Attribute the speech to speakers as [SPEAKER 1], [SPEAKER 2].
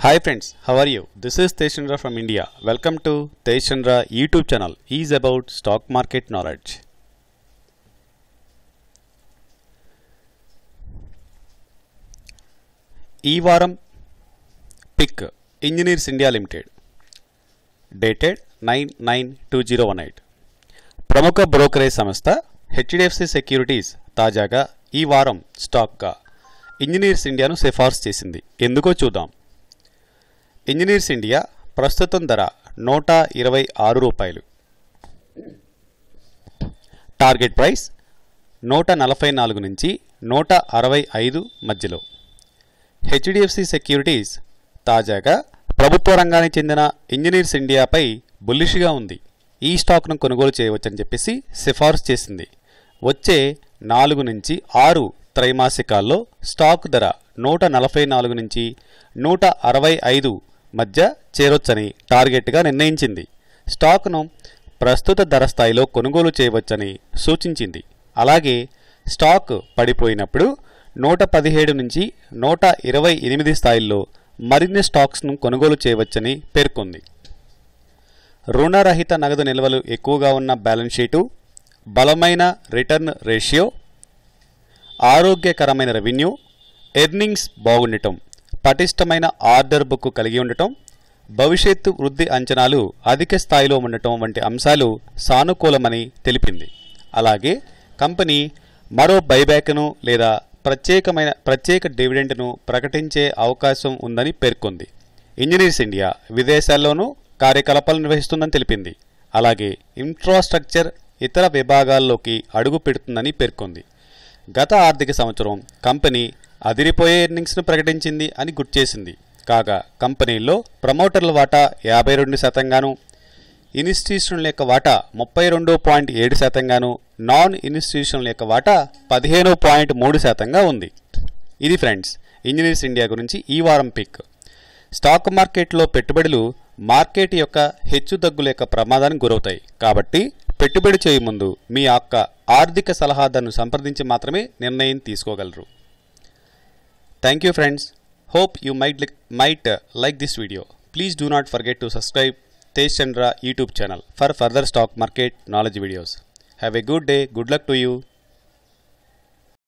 [SPEAKER 1] Hi friends, how are you? This is Tejchandra from India. Welcome to Tejchandra YouTube channel. is about stock market knowledge. ఈ వారం Pick Engineers India Limited dated nine nine two zero one eight ప్రముఖ brokerage సంస్థ HDFC securities తాజాగా ఈ వారం స్టాక్గా engineers ఇండియాను సిఫార్సు చేసింది ఎందుకో చూద్దాం ఇంజనీర్స్ ఇండియా ప్రస్తుతం ధర నూట ఇరవై ఆరు రూపాయలు టార్గెట్ ప్రైస్ నూట నలభై నాలుగు నుంచి నూట అరవై ఐదు మధ్యలో హెచ్డిఎఫ్సి సెక్యూరిటీస్ తాజాగా ప్రభుత్వ రంగానికి చెందిన ఇంజనీర్స్ ఇండియాపై బుల్లిష్గా ఉంది ఈ స్టాక్ను కొనుగోలు చేయవచ్చని చెప్పేసి సిఫార్సు చేసింది వచ్చే నాలుగు నుంచి ఆరు త్రైమాసికాల్లో స్టాక్ ధర నూట నలభై నాలుగు నుంచి నూట అరవై ఐదు మధ్య చేరొచ్చని టార్గెట్గా నిర్ణయించింది స్టాక్ను ప్రస్తుత ధర స్థాయిలో కొనుగోలు చేయవచ్చని సూచించింది అలాగే స్టాక్ పడిపోయినప్పుడు నూట పదిహేడు నుంచి నూట ఇరవై ఎనిమిది స్థాయిల్లో మరిన్ని స్టాక్స్ను కొనుగోలు చేయవచ్చని పేర్కొంది రుణరహిత నగదు నిల్వలు ఎక్కువగా ఉన్న బ్యాలెన్స్ షీటు బలమైన రిటర్న్ రేషియో ఆరోగ్యకరమైన రెవెన్యూ ఎర్నింగ్స్ బాగుండటం పటిష్టమైన ఆర్డర్ బుక్ కలిగి ఉండటం భవిష్యత్తు వృద్ధి అంచనాలు అధిక స్థాయిలో ఉండటం వంటి అంశాలు సానుకూలమని తెలిపింది అలాగే కంపెనీ మరో బైబ్యాక్ను లేదా ప్రత్యేకమైన ప్రత్యేక డివిడెండ్ను ప్రకటించే అవకాశం ఉందని పేర్కొంది ఇంజనీర్స్ ఇండియా విదేశాల్లోనూ కార్యకలాపాలు నిర్వహిస్తుందని తెలిపింది అలాగే ఇన్ఫ్రాస్ట్రక్చర్ ఇతర విభాగాల్లోకి అడుగు పెడుతుందని పేర్కొంది గత ఆర్థిక సంవత్సరం కంపెనీ అదిరిపోయే ఎర్నింగ్స్ను ప్రకటించింది అని గుర్తు చేసింది కాగా కంపెనీల్లో ప్రమోటర్ల వాటా యాభై రెండు శాతంగాను ఇన్స్టిట్యూషన్ల యొక్క వాటా ముప్పై రెండు పాయింట్ ఏడు శాతంగాను నాన్ ఇన్స్టిట్యూషన్ల యొక్క వాటా పదిహేను పాయింట్ మూడు శాతంగా ఉంది ఇది ఫ్రెండ్స్ ఇంజనీర్స్ ఇండియా గురించి ఈ వారం పిక్ స్టాక్ మార్కెట్లో పెట్టుబడులు మార్కెట్ యొక్క హెచ్చుతగ్గుల యొక్క ప్రమాదానికి గురవుతాయి కాబట్టి పెట్టుబడి చేయ ముందు మీ యొక్క ఆర్థిక సలహాదారును సంప్రదించి మాత్రమే నిర్ణయం తీసుకోగలరు thank you friends hope you might might like this video please do not forget to subscribe Tej Chandra YouTube channel for further stock market knowledge videos have a good day good luck to you